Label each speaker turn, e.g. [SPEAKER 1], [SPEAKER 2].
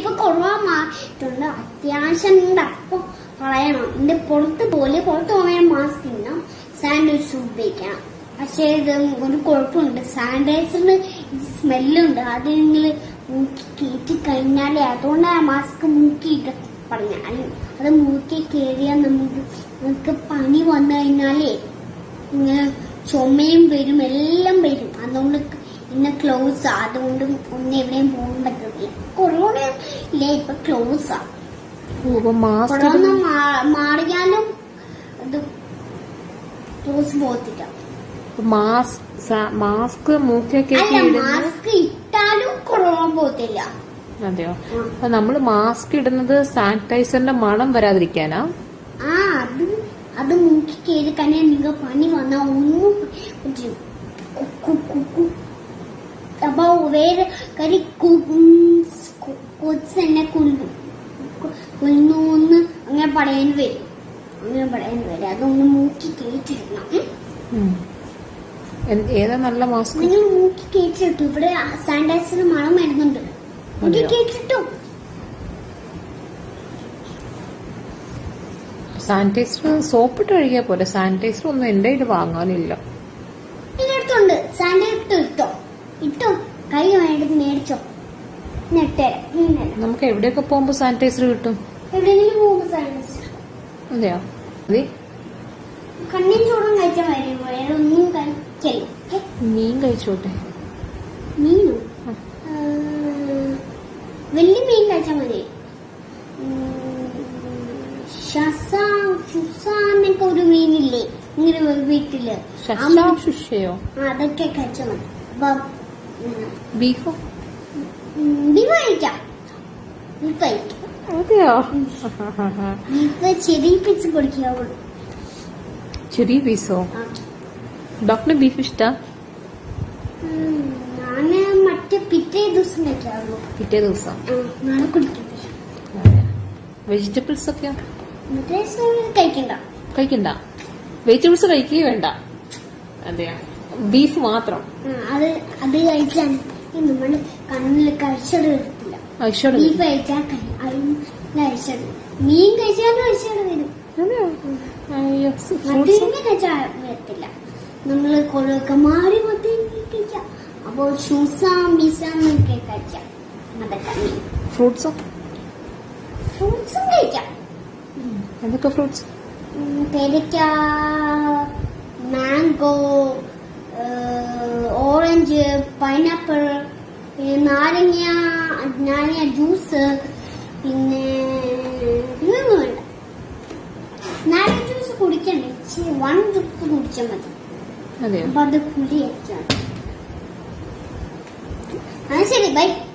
[SPEAKER 1] ഇപ്പൊ കൊറോണ മാറിയിട്ടുണ്ട് അത്യാവശ്യം ഉണ്ട് അപ്പൊ കളയണം എന്റെ പുറത്ത് പോലെ പുറത്ത് പോകാൻ മാസ്ക് ഇടണം സാനിറ്റൈസർ ഉപയോഗിക്കണം പക്ഷേ ഇത് ഒരു കുഴപ്പമുണ്ട് സാനിറ്റൈസറിന് സ്മെല്ലുണ്ട് അത് നിങ്ങൾ മൂക്കി കയറ്റി കഴിഞ്ഞാലേ അതുകൊണ്ടാണ് മാസ്ക് മൂക്കിയിട്ട് പറഞ്ഞ അത് മൂക്കി കയറിയാൽ നമുക്ക് നമുക്ക് പനി വന്നു കഴിഞ്ഞാലേ ഇങ്ങനെ ചുമയും വരും എല്ലാം വരും അതുകൊണ്ട് ഇന്ന് ക്ലോസ് അതുകൊണ്ട് ഒന്നും എവിടെയും പോകാൻ പറ്റത്തില്ല കൊറോണ ഇല്ലേ ഇപ്പൊ ക്ലോസ് ആ
[SPEAKER 2] അപ്പൊ മാസ്ക്
[SPEAKER 1] കൊറോണ മാ- മാറിയാലും ഇത് ക്ലോസ് പോകത്തില്ല
[SPEAKER 2] മാസ്ക് മാസ്ക് മൂക്കൊക്കെ
[SPEAKER 1] അല്ല
[SPEAKER 2] ഇടുന്ന
[SPEAKER 1] മാസ്ക് ഇട്ടാലും കൊറോണ പോകത്തില്ല
[SPEAKER 2] അതെയോ
[SPEAKER 1] ആ.
[SPEAKER 2] അപ്പൊ നമ്മള് മാസ്ക് ഇടുന്നത് സാനിറ്റൈസറിന്റെ മണം വരാതിരിക്കാനാ
[SPEAKER 1] ആ അത് അത് മൂക്കി കയറി കഴിഞ്ഞാൽ നിങ്ങൾ പനി വന്നാൽ ഒന്നും പറ്റും കു- കു- കു- കു. അപ്പൊ വേറെ കരി കൊച്ച് എന്നെ കൊല്ലും കൊല്ലുന്നു അങ്ങനെ പറയാൻ വരും അങ്ങനെ പറയാൻ വരും അതൊന്ന് മൂക്കി കയറ്റിടണം ഉം.
[SPEAKER 2] ഉം. എൻ- ഏതാ നല്ല മാസ്ക്
[SPEAKER 1] നിങ്ങൾ മൂക്കി കയറ്റിട്ടു ഇവിടെ സാനിറ്റൈസർ മണം വരുന്നുണ്ട് മൂക്കി
[SPEAKER 2] അതെയോ?
[SPEAKER 1] കയറ്റിട്ടു
[SPEAKER 2] സാനിറ്റൈസർ സോപ്പിട്ട് കഴുകിയാ പോലെ സാനിറ്റൈസർ ഒന്നും എന്റെ കയ്യിൽ വാങ്ങാനില്ല
[SPEAKER 1] ഇതിനടുത്തുണ്ട് സാനിറ്റൈസർ ഇട്ടോ ഇട്ടോ കൈ വേണ്ടി മേടിച്ചോ നെട്ടേരെ ഇങ്ങനെ
[SPEAKER 2] നമുക്ക് എവിടെയൊക്കെ പോകുമ്പോ സാനിറ്റൈസർ കിട്ടും
[SPEAKER 1] എവിടെയെങ്കിലും പോകുമ്പോ സാനിറ്റൈസർ
[SPEAKER 2] അതെയോ മതി
[SPEAKER 1] കണ്ണിൻ ചോറും കഴിച്ചാൽ മതി വേറെ ഒന്നും കഴിക്കല്ല ഓക്കേ?
[SPEAKER 2] മീൻ കഴിച്ചോട്ടെ
[SPEAKER 1] മീനോ
[SPEAKER 2] ആ.
[SPEAKER 1] ആ, വലിയ മീൻ കഴിച്ചാൽ മതി ഉം, ഷസ ഷുസ എന്നൊക്കെ ഒരു മീനില്ലേ ഇങ്ങനെ ഒരു വീട്ടില് ആ
[SPEAKER 2] ശശാ
[SPEAKER 1] മീൻ-
[SPEAKER 2] ശുഷയോ
[SPEAKER 1] ആ, അതൊക്കെ കഴിച്ചാൽ മതി അപ്പൊ ഉം,
[SPEAKER 2] ബീഫോ
[SPEAKER 1] ഉം, ബീഫ് കഴിക്കാം ബീഫ് കഴിക്കാം
[SPEAKER 2] അതെയോ
[SPEAKER 1] ബീഫ് ചെറിയ പീസ് കൊടുക്കാവുള്ളൂ
[SPEAKER 2] ചെറിയ പീസോ
[SPEAKER 1] ആ.
[SPEAKER 2] ഡോക്ടറിന് ബീഫ് ഇഷ്ടാ
[SPEAKER 1] ഉം, ഞാന് മറ്റേ പിറ്റേ ദിവസം കഴിക്കാവുള്ളൂ
[SPEAKER 2] പിറ്റേ ദിവസം
[SPEAKER 1] ആ, നാളെ കുടിക്കത്തില്ല
[SPEAKER 2] വെജിറ്റബിൾസ് ഒക്കെ
[SPEAKER 1] മറ്റേ ദിവസം കഴിക്കണ്ട
[SPEAKER 2] കഴിക്കണ്ട വെജിറ്റബിൾസ് കഴിക്കുകയേ വേണ്ട അതെയോ ബീഫ് മാത്രം
[SPEAKER 1] ആ, അത് അത് കഴിച്ചാൽ നമ്മള് കണ്ണിൽ കഴിച്ചട് വരത്തില്ല
[SPEAKER 2] ഐശ്വര്യ
[SPEAKER 1] ബീഫ് കഴിച്ചാൽ കഴിച്ചട് മീൻ കഴിച്ചാലും കഴിച്ചട് വരും
[SPEAKER 2] അതെയോ അയ്യോ
[SPEAKER 1] മറ്റേ
[SPEAKER 2] ഫ്രൂട്ട്സ്
[SPEAKER 1] കഴിച്ചാൽ വരത്തില്ല നമ്മള് കൊള്ളൊക്കെ മാറി മറ്റേ കഴിക്കാം അപ്പൊ ഷൂസ മിസാന്നൊക്കെ കഴിക്കാം അതൊക്കെ
[SPEAKER 2] ഫ്രൂട്ട്സോ
[SPEAKER 1] ഫ്രൂട്ട്സും കഴിക്കാം
[SPEAKER 2] എന്തൊക്കെ ഫ്രൂട്ട്സ്
[SPEAKER 1] ഉം, പേരയ്ക്ക മാംഗോ ഓറഞ്ച് പൈനാപ്പിൾ പിന്നെ നാരങ്ങ നാരങ്ങ ജ്യൂസ് പിന്നെ ഇതൊന്നും വേണ്ട നാരങ്ങ ജ്യൂസ് കുടിക്കണ്ടേ ഇച്ചിരി വൺ ജ്യൂസ് കുടിച്ചാൽ മതി
[SPEAKER 2] അതെയോ
[SPEAKER 1] അപ്പൊ അത് കുടിയൊക്കെയാണ് ആ ശരി ബൈ